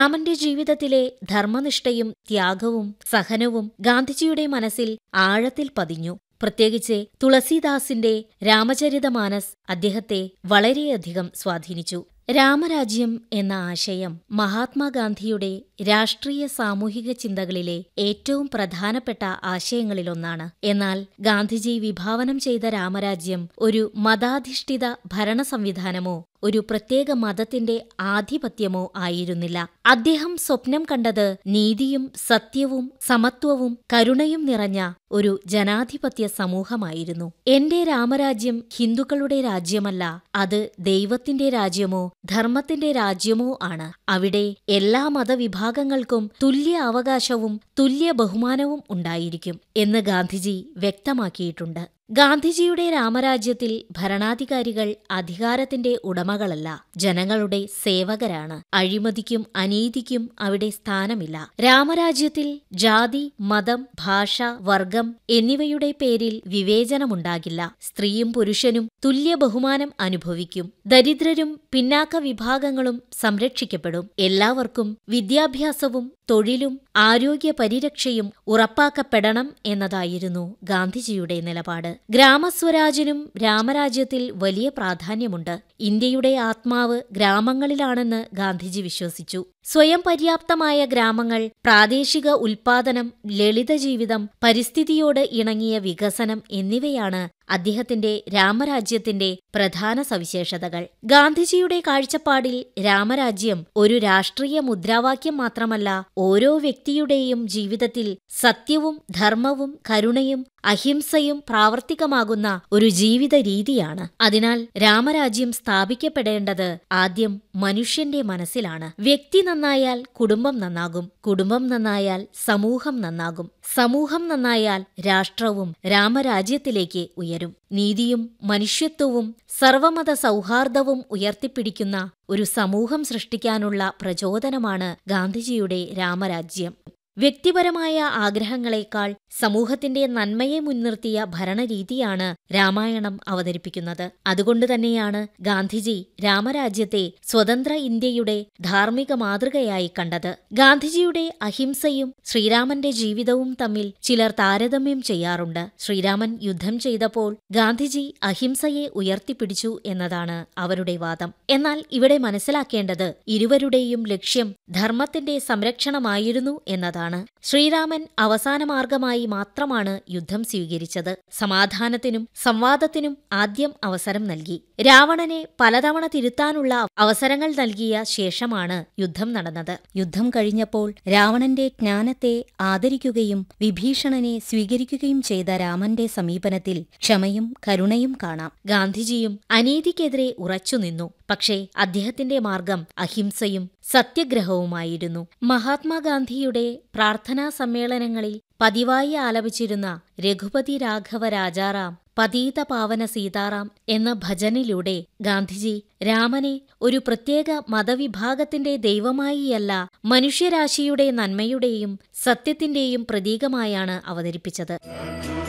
രാമന്റെ ജീവിതത്തിലെ ധർമ്മനിഷ്ഠയും ത്യാഗവും സഹനവും ഗാന്ധിജിയുടെ മനസ്സിൽ ആഴത്തിൽ പതിഞ്ഞു പ്രത്യേകിച്ച് തുളസീദാസിന്റെ രാമചരിതമാനസ് അദ്ദേഹത്തെ വളരെയധികം സ്വാധീനിച്ചു രാമരാജ്യം എന്ന ആശയം മഹാത്മാഗാന്ധിയുടെ രാഷ്ട്രീയ സാമൂഹിക ചിന്തകളിലെ ഏറ്റവും പ്രധാനപ്പെട്ട ആശയങ്ങളിലൊന്നാണ് എന്നാൽ ഗാന്ധിജി വിഭാവനം ചെയ്ത രാമരാജ്യം ഒരു മതാധിഷ്ഠിത ഭരണ സംവിധാനമോ ഒരു പ്രത്യേക മതത്തിന്റെ ആധിപത്യമോ ആയിരുന്നില്ല അദ്ദേഹം സ്വപ്നം കണ്ടത് നീതിയും സത്യവും സമത്വവും കരുണയും നിറഞ്ഞ ഒരു ജനാധിപത്യ സമൂഹമായിരുന്നു എന്റെ രാമരാജ്യം ഹിന്ദുക്കളുടെ രാജ്യമല്ല അത് ദൈവത്തിന്റെ രാജ്യമോ ധർമ്മത്തിന്റെ രാജ്യമോ ആണ് അവിടെ എല്ലാ മതവിഭാഗങ്ങൾക്കും തുല്യ അവകാശവും തുല്യ ബഹുമാനവും ഉണ്ടായിരിക്കും എന്ന് ഗാന്ധിജി വ്യക്തമാക്കിയിട്ടുണ്ട് ഗാന്ധിജിയുടെ രാമരാജ്യത്തിൽ ഭരണാധികാരികൾ അധികാരത്തിന്റെ ഉടമകളല്ല ജനങ്ങളുടെ സേവകരാണ് അഴിമതിക്കും അനീതിക്കും അവിടെ സ്ഥാനമില്ല രാമരാജ്യത്തിൽ ജാതി മതം ഭാഷ വർഗം എന്നിവയുടെ പേരിൽ വിവേചനമുണ്ടാകില്ല സ്ത്രീയും പുരുഷനും തുല്യ ബഹുമാനം അനുഭവിക്കും ദരിദ്രരും പിന്നാക്ക വിഭാഗങ്ങളും സംരക്ഷിക്കപ്പെടും എല്ലാവർക്കും വിദ്യാഭ്യാസവും തൊഴിലും ആരോഗ്യ പരിരക്ഷയും ഉറപ്പാക്കപ്പെടണം എന്നതായിരുന്നു ഗാന്ധിജിയുടെ നിലപാട് ഗ്രാമസ്വരാജിനും രാമരാജ്യത്തിൽ വലിയ പ്രാധാന്യമുണ്ട് ഇന്ത്യയുടെ ആത്മാവ് ഗ്രാമങ്ങളിലാണെന്ന് ഗാന്ധിജി വിശ്വസിച്ചു സ്വയം പര്യാപ്തമായ ഗ്രാമങ്ങൾ പ്രാദേശിക ഉൽപാദനം ലളിത ജീവിതം പരിസ്ഥിതിയോട് ഇണങ്ങിയ വികസനം എന്നിവയാണ് അദ്ദേഹത്തിന്റെ രാമരാജ്യത്തിന്റെ പ്രധാന സവിശേഷതകൾ ഗാന്ധിജിയുടെ കാഴ്ചപ്പാടിൽ രാമരാജ്യം ഒരു രാഷ്ട്രീയ മുദ്രാവാക്യം മാത്രമല്ല ഓരോ വ്യക്തിയുടെയും ജീവിതത്തിൽ സത്യവും ധർമ്മവും കരുണയും അഹിംസയും പ്രാവർത്തികമാകുന്ന ഒരു ജീവിത രീതിയാണ് അതിനാൽ രാമരാജ്യം സ്ഥാപിക്കപ്പെടേണ്ടത് ആദ്യം മനുഷ്യന്റെ മനസ്സിലാണ് വ്യക്തി നന്നായാൽ കുടുംബം നന്നാകും കുടുംബം നന്നായാൽ സമൂഹം നന്നാകും സമൂഹം നന്നായാൽ രാഷ്ട്രവും രാമരാജ്യത്തിലേക്ക് ഉയരും നീതിയും മനുഷ്യത്വവും സർവമത സൗഹാർദ്ദവും ഉയർത്തിപ്പിടിക്കുന്ന ഒരു സമൂഹം സൃഷ്ടിക്കാനുള്ള പ്രചോദനമാണ് ഗാന്ധിജിയുടെ രാമരാജ്യം വ്യക്തിപരമായ ആഗ്രഹങ്ങളെക്കാൾ സമൂഹത്തിന്റെ നന്മയെ മുൻനിർത്തിയ ഭരണരീതിയാണ് രാമായണം അവതരിപ്പിക്കുന്നത് അതുകൊണ്ടുതന്നെയാണ് ഗാന്ധിജി രാമരാജ്യത്തെ സ്വതന്ത്ര ഇന്ത്യയുടെ ധാർമ്മിക മാതൃകയായി കണ്ടത് ഗാന്ധിജിയുടെ അഹിംസയും ശ്രീരാമന്റെ ജീവിതവും തമ്മിൽ ചിലർ താരതമ്യം ചെയ്യാറുണ്ട് ശ്രീരാമൻ യുദ്ധം ചെയ്തപ്പോൾ ഗാന്ധിജി അഹിംസയെ ഉയർത്തിപ്പിടിച്ചു എന്നതാണ് അവരുടെ വാദം എന്നാൽ ഇവിടെ മനസ്സിലാക്കേണ്ടത് ഇരുവരുടെയും ലക്ഷ്യം ധർമ്മത്തിന്റെ സംരക്ഷണമായിരുന്നു എന്നതാണ് ശ്രീരാമൻ അവസാന മാർഗമായി മാത്രമാണ് യുദ്ധം സ്വീകരിച്ചത് സമാധാനത്തിനും സംവാദത്തിനും ആദ്യം അവസരം നൽകി രാവണനെ പലതവണ തിരുത്താനുള്ള അവസരങ്ങൾ നൽകിയ ശേഷമാണ് യുദ്ധം നടന്നത് യുദ്ധം കഴിഞ്ഞപ്പോൾ രാവണന്റെ ജ്ഞാനത്തെ ആദരിക്കുകയും വിഭീഷണനെ സ്വീകരിക്കുകയും ചെയ്ത രാമന്റെ സമീപനത്തിൽ ക്ഷമയും കരുണയും കാണാം ഗാന്ധിജിയും അനീതിക്കെതിരെ ഉറച്ചുനിന്നു പക്ഷേ അദ്ദേഹത്തിന്റെ മാർഗം അഹിംസയും സത്യഗ്രഹവുമായിരുന്നു മഹാത്മാഗാന്ധിയുടെ പ്രാർത്ഥനാ സമ്മേളനങ്ങളിൽ പതിവായി ആലപിച്ചിരുന്ന രഘുപതി രാഘവ രാജാറാം പതീത പാവന സീതാറാം എന്ന ഭജനിലൂടെ ഗാന്ധിജി രാമനെ ഒരു പ്രത്യേക മതവിഭാഗത്തിന്റെ ദൈവമായിയല്ല മനുഷ്യരാശിയുടെ നന്മയുടെയും സത്യത്തിന്റെയും പ്രതീകമായാണ് അവതരിപ്പിച്ചത്